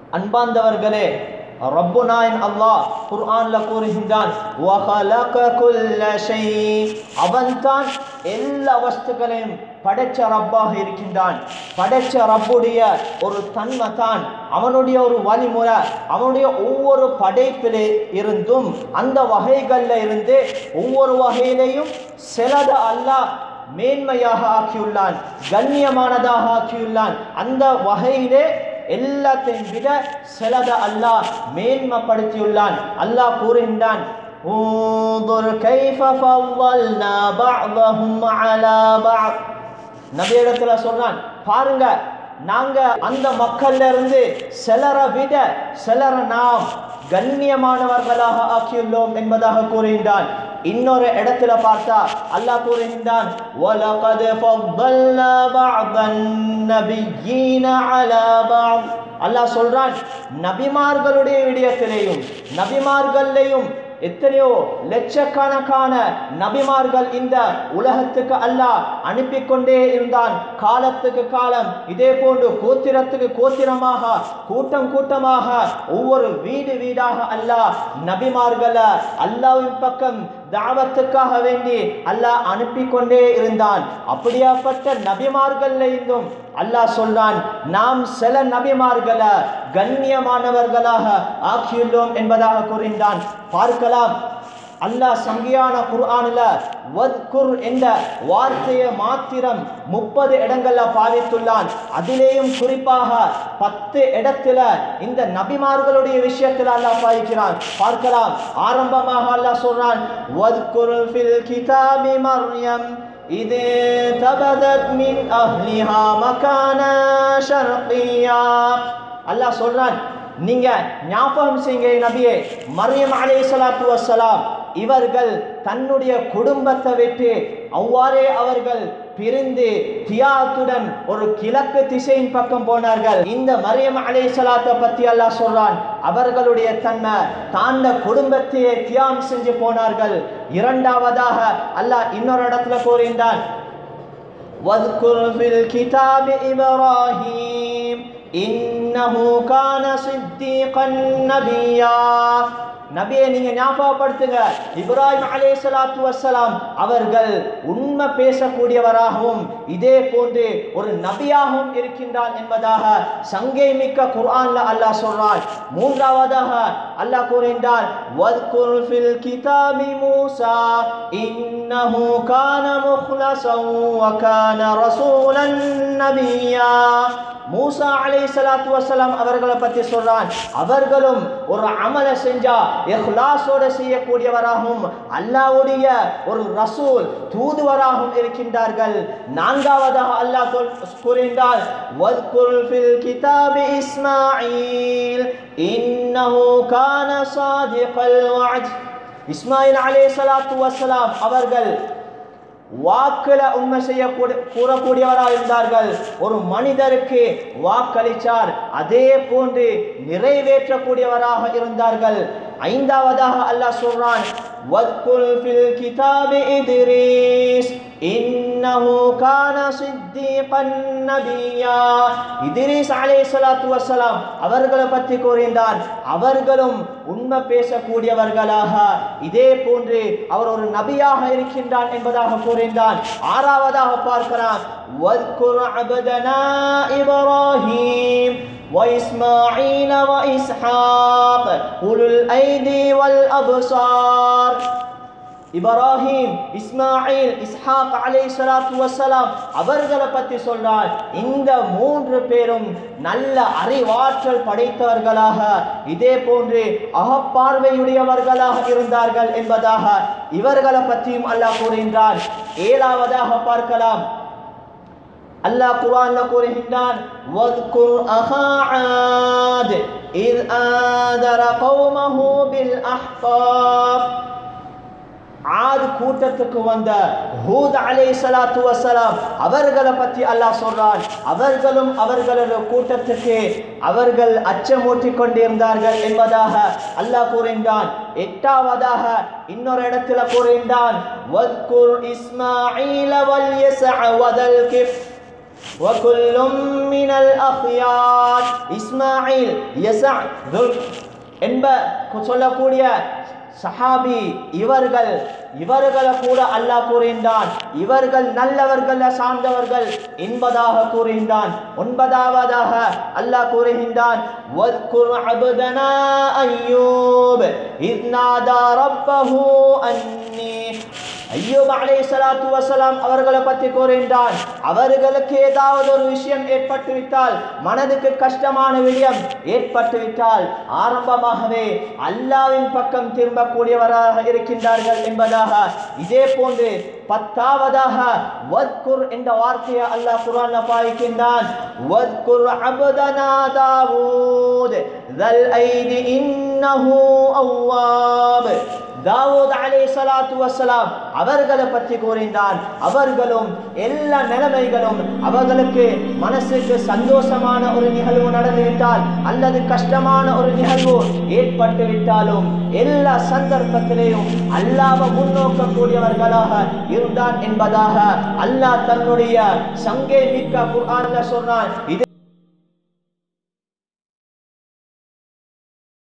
அன்பார்ந்தவர்களே ரப்புனாயின் அல்லாஹ் குர்ஆன்ல கூறுகின்றான் وَخَلَقَ كُلَّ شَيْءٍ அவன்தான் எல்லா வஸ்துக்களையும் படைச்ச ரப்பாக இருக்கின்றான் படைச்ச ரப்புடைய ஒரு தன்மை தான் அவனுடைய ஒரு வழிமுறை அவனுடைய ஒவ்வொரு படைப்பிலே இருந்தும் அந்த வகைகள்ல இருந்து ஒவ்வொரு வகையிலையும் சிலத அல்லாஹ் மேன்மையாக ஆக்கியுள்ளான் கண்ணியமானதாக ஆக்கியுள்ளான் அந்த வகையிலே எல்லாத்தையும் விட சிலத அல்லாஹ் மேன்மைப்படுத்தியுள்ளான் அல்லாஹ் கூறுகின்றான் انظر كيف فضلنا بعضهم على بعض நபியிடத்துல சொல்றான் பாருங்க நாங்க அந்த மக்கள்ல இருந்து சிலரை விட சிலரை நாம் கண்ணியமானவர்களாக ஆக்கியுள்ளோம் என்பதாக கூறுகின்றான் இன்னொரு இடத்துல பார்த்தா அல்லாஹ் கூறுகின்றான் وَلَقَدْ فَضَّلْنَا بَعْضَ النَّبِيِّينَ عَلَى بَعْضٍ அல்லாஹ் சொல்றான் நபிமார்களுடைய விடயத்திலேயும் நபிமார்கள்லையும் எத்தனையோ லட்சக்கணக்கான நபிமார்கள் இந்த உலகத்துக்கு அல்லாஹ் அனுப்பி கொண்டே இருந்தான் காலத்துக்கு காலம் இதே போன்று கோத்திரத்துக்கு கோத்திரமாக கூட்டம் கூட்டமாக ஒவ்வொரு வீடு வீடாக அல்லாஹ் நபிமார்களை அல்லாவின் பக்கம் தாவத்துக்காக வேண்டி அல்லாஹ் அனுப்பி கொண்டே இருந்தான் அப்படியாப்பட்ட நபிமார்கள்ல இருந்தும் அல்லாஹ் சொல்றான் நாம் சில நபிமார்களை கண்ணியமானவர்களாக ஆக்கியுள்ளோம் என்பதாக கூறுகின்றான் பார்க்கலாம் அல்லாஹ் சங்கியான குர்ஆனில் வத்குர் என்ற வார்த்தையை மாத்திரம் முப்பது இடங்கள்ல பாவித்துள்ளான் அதிலேயும் குறிப்பாக பத்து இடத்துல இந்த நபிமார்களுடைய விஷயத்தில் அல்லாஹ் பாவிக்கிறான் பார்க்கலாம் ஆரம்பமாக அல்லாஹ் சொல்றான் வத்குர் ஃபில் கிதாபி மர்யம் إذ انتبذت من أهلها مكانا شرقيا அல்லாஹ் சொல்றான் நீங்க ஞாபகம் செய்யுங்க நபியே மரியம் அலைஹிஸ்ஸலாத்து வஸ்ஸலாம் இவர்கள் தன்னுடைய குடும்பத்தை விட்டு அவ்வாறே அவர்கள் பிரிந்து தியாத்துடன் ஒரு கிழக்கு திசையின் பக்கம் போனார்கள் இந்த மரியம் அலைஹிஸ்ஸலாத்தை பத்தி அல்லாஹ் சொல்றான் அவர்களுடைய தன்மை தாண்ட குடும்பத்தையே தியாகம் செஞ்சு போனார்கள் இரண்டாவதாக அல்லாஹ் இன்னொரு இடத்துல கூறுகின்றான் واذكر في الكتاب إبراهيم إنه كان صديقا نبيا நபியை நீங்க ஞாபகப்படுத்துங்க இப்ராஹிம் அலைஹிஸ்ஸலாத்து வஸ்ஸலாம் அவர்கள் உண்மை பேசக்கூடியவராகவும் இதே போன்று ஒரு நபியாகவும் இருக்கின்றான் என்பதாக சங்கை மிக்க குர்ஆன்ல அல்லாஹ் சொல்றான் மூன்றாவதாக அல்லாஹ் கூறுகின்றான் வத்குர் ஃபில் கிதாபி மூசா இன்னஹு கான முஹ்லஸன் வ கான ரசூலன் நபியா மூசா அலைஹிஸ்ஸலாத்து வஸ்ஸலாம் அவர்களை பற்றி சொல்றான் அவர்களும் ஒரு அமலை செஞ்சா இஹ்லாஸோட செய்யக்கூடியவராகவும் அல்லாஹ்வுடைய ஒரு ரசூல் தூதுவராகவும் இருக்கின்றார்கள் நான்காவதாக அல்லாஹ் சொல்- கூறுகின்றார் வத்குர் ஃபில் கிதாபி இஸ்மாயில் இன்னஹு கான சாதிகல் வஅத் இஸ்மாயில் அலைஹிஸ்ஸலாத்து வஸ்ஸலாம் அவர்கள் வாக்குல உண்மை செய்ய கூறக்கூடியவராக இருந்தார்கள் ஒரு மனிதருக்கு வாக்களிச்சார் அதே போன்று நிறைவேற்றக்கூடியவராக இருந்தார்கள் ஐந்தாவதாக அல்லாஹ் சொல்றான் வத்குல் ஃபில் கிதாபி இத்ரீஸ் இன்னஹு கான சித்தீகன் நபியா இத்ரீஸ் அலைஹிஸ்ஸலாத்து வஸ்ஸலாம் அவர்களை பற்றி கூறினான் அவர்களும் உண்மை பேசக்கூடியவர்களாக இதே போன்று அவர் ஒரு நபியாக இருக்கின்றான் என்பதாக கூறினான் ஆறாவதாக பார்க்கலாம் வத்குர் அபதனா இப்ராஹீம் وإسماعيل وإسحاق أولو الأيدي والأبصار இப்ராஹிம் இஸ்மாயில் இஸ்ஹாக் அலை சலாத்து வசலாம் அவர்களை பற்றி சொல்றார் இந்த மூன்று பேரும் நல்ல அறிவாற்றல் படைத்தவர்களாக இதே போன்று அகப்பார்வையுடையவர்களாக இருந்தார்கள் என்பதாக இவர்களை பற்றியும் அல்லாஹ் கூறுகின்றான் ஏழாவதாக பார்க்கலாம் அல்லாஹ் குர்ஆன்ல கூறுகின்றான் வذ்குர் அஹா ஆத் இத் ஆதர கௌமஹு பில் அஹ்காப் ஆது கூட்டத்துக்கு வந்த ஹூத் அலைஹி ஸலாத்து வஸலாம் அவர்களை பற்றி அல்லாஹ் சொல்றான் அவர்களும் அவர்களோட கூட்டத்துக்கு அவர்கள் அச்சமூட்டிக் கொண்டிருந்தார்கள் என்பதாக அல்லாஹ் கூறுகின்றான் எட்டாவதாக இன்னொரு இடத்துல கூறுகின்றான் வத்குர் இஸ்மாஈல வல் யஸ்அ வதல் கிஃப் وكل من الأخيار இஸ்மாயில் யசா துல் என்ப சொல்லக்கூடிய சஹாபி இவர்கள் இவர்களை கூட அல்லாஹ் கூறுகின்றான் இவர்கள் நல்லவர்கள் சார்ந்தவர்கள் என்பதாக கூறுகின்றான் ஒன்பதாவதாக அல்லாஹ் கூறுகின்றான் وَاذْكُرْ عَبْدَنَا أَيُّوبَ إِذْ نَادَى رَبَّهُ أَنِّي ஐயூப் அலைஹிஸ்ஸலாத்து வஸலாம் அவர்களை பற்றி கூறுகின்றான் அவர்களுக்கு ஏதாவது ஒரு விஷயம் ஏற்பட்டு விட்டால் மனதுக்கு கஷ்டமான விடயம் ஏற்பட்டு விட்டால் ஆரம்பமாகவே அல்லாவின் பக்கம் திரும்பக்கூடியவராக இருக்கின்றார்கள் என்பதாக இதே போன்று பத்தாவதாக வத்குர் என்ற வார்த்தையை அல்லாஹ் குர்ஆன்ல பாய்க்கின்றான் வத்குர் அபதனா தாவூத் தல் ஐதி இன்னஹு அவ்வாப் தாவூத் அலை சலாத்து வசலாம் அவர்களை பற்றி கூறினான் அவர்களும் எல்லா நிலைமைகளும் அவர்களுக்கு மனசுக்கு சந்தோஷமான ஒரு நிகழ்வு நடந்துவிட்டால் அல்லது கஷ்டமான ஒரு நிகழ்வு ஏற்பட்டு விட்டாலும் எல்லா சந்தர்ப்பத்திலேயும் அல்லாவை முன்னோக்கக்கூடியவர்களாக இருந்தான் என்பதாக அல்லாஹ் தன்னுடைய சங்கே மிக்க குர்ஆன்ல சொன்னான் இது